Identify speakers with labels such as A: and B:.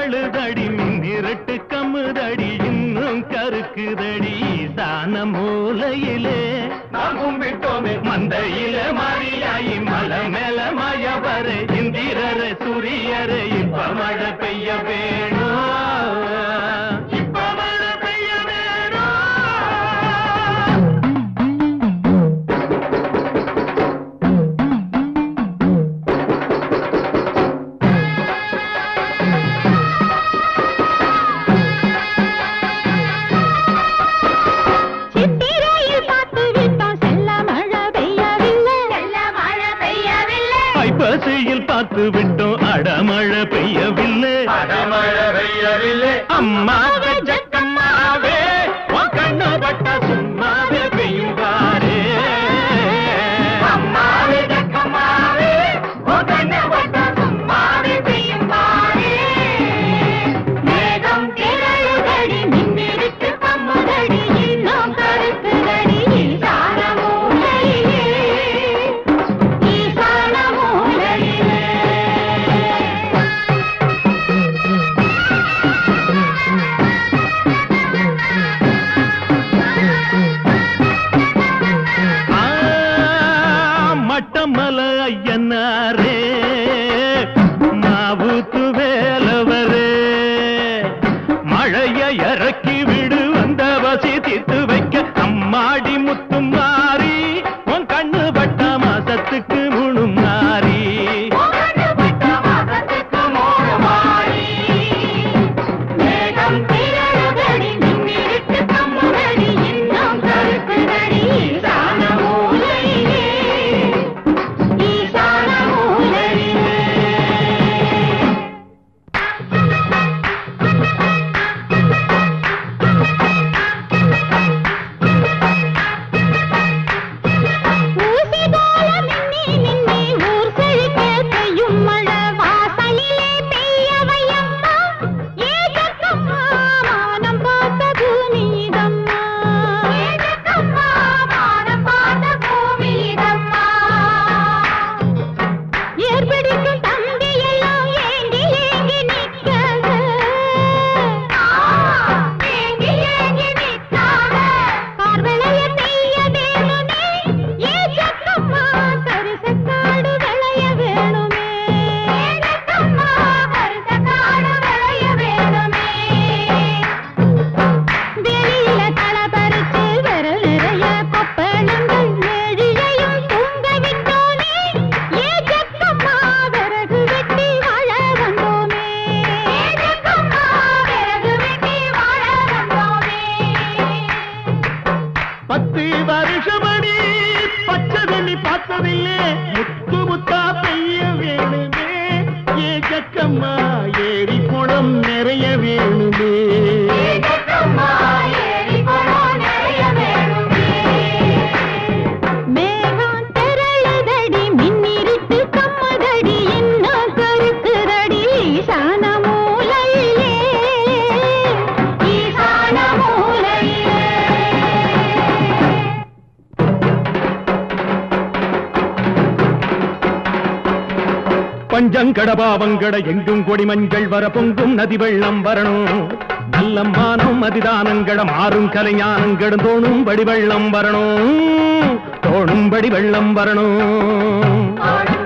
A: திரளுதடி மின்னிரட்டு கம்முதடி இன்னும் கருக்குதடி சான மூலையிலே நாம் கும்பிட்டோமே மந்தையில மாறியாயி மலை மேல மயவர இந்திரர சூரியர இப்ப மழை பெய்ய வேணும் இப்ப மழை பெய்ய வேணும்
B: சித்திரையில் பார்த்து விட்டோம் செல்ல மழை பெய்யவில்லை செல்ல மழை பெய்யவில்லை
A: ஐப்பசியில் பார்த்து விட்டோம் அடமழை பெய்யவில்லை
C: அடமழை பெய்யவில்லை
A: அம்மாவே ஜக்கம்மாவே உன் கண்ணு பட்ட சும்மாவே பெய்யுவாரே
B: அம்மாவே ஜக்கம்மாவே உன் கண்ணு பட்ட சும்மாவே பெய்யும் பாரே மேகம் திரளுதடி மின்னிருக்கு பம்முதடி இன்னும் கருத்துதடி ஈசான மூலையிலே ஈசான மூலையிலே
A: ஆ, மட்டமல ஐயனாரே மாவுத்து வேலவரே மழைய இறக்கி விடு வந்த வசி தீர்த்து வைக்க அம்மாடி முத்து மாறி உன் கண்ணு பட்ட மாசத்துக்கு முழும் நாரி
B: மேகம் திரளுதடி மின்னிருக்கு கம்முதடி இன்னும் கருத்துதடி ஈசான மூலையிலே ஈசான மூலையிலே ஊசிகால மின்னி மின்னி ஊர் செழிக்க பெய்யும் மழை வாசலிலே பெய்ய வையம்மா ஏகக்கம்மா மானம் பார்த்த பூமிதம்மா ஏகக்கம்மா மானம் பார்த்த பூமிதம்மா ஏற்பிடிக்கும் தம்பி எல்லாம் ஏங்கி ஏங்கி நிற்காத ஏங்கி ஏங்கி நிற்காத பார்வளைய பெய்ய வேணுமே ஏ ஜக்கம்மா கரிசக்காடு விளைய வேணுமே ஏ ஜக்கம்மா கரிசக்காடு விளைய வேணுமே வெளியில தலை பறிச்சு விரல் நிறைய கொப்பளங்கள் மேழியையும் தூங்க விட்டோமே ஏ ஜக்கம்மா விறகு வெட்டி வாழ வந்தோமே ஏ ஜக்கம்மா விறகு வெட்டி வாழ வந்தோமே
A: பத்து வருஷமணி பச்சை தண்ணி பார்த்ததில்லை முத்து முத்தா பெய்ய வேணுமே ஏ ஜக்கம்மா ஏரி குளம் நிறைய வேணுமே
B: மேகம் திரளுதடி மின்னிருட்டு கம்மதடி இன்னும் கருக்குதடி ஈசான மூலையிலே ஈசான மூலையிலே
A: பஞ்சங்கட பாவங்கட எங்கும் கொடி மஞ்சள் வர பொங்கும் நதி வெள்ளம் வரணும் நல்ல மானம் அதிதானங்கட மாறும் கலைஞானங்கடும் தோணும்படி வெள்ளம் வரணும் தோணும்படி வெள்ளம் வரணும்
B: ஓடும்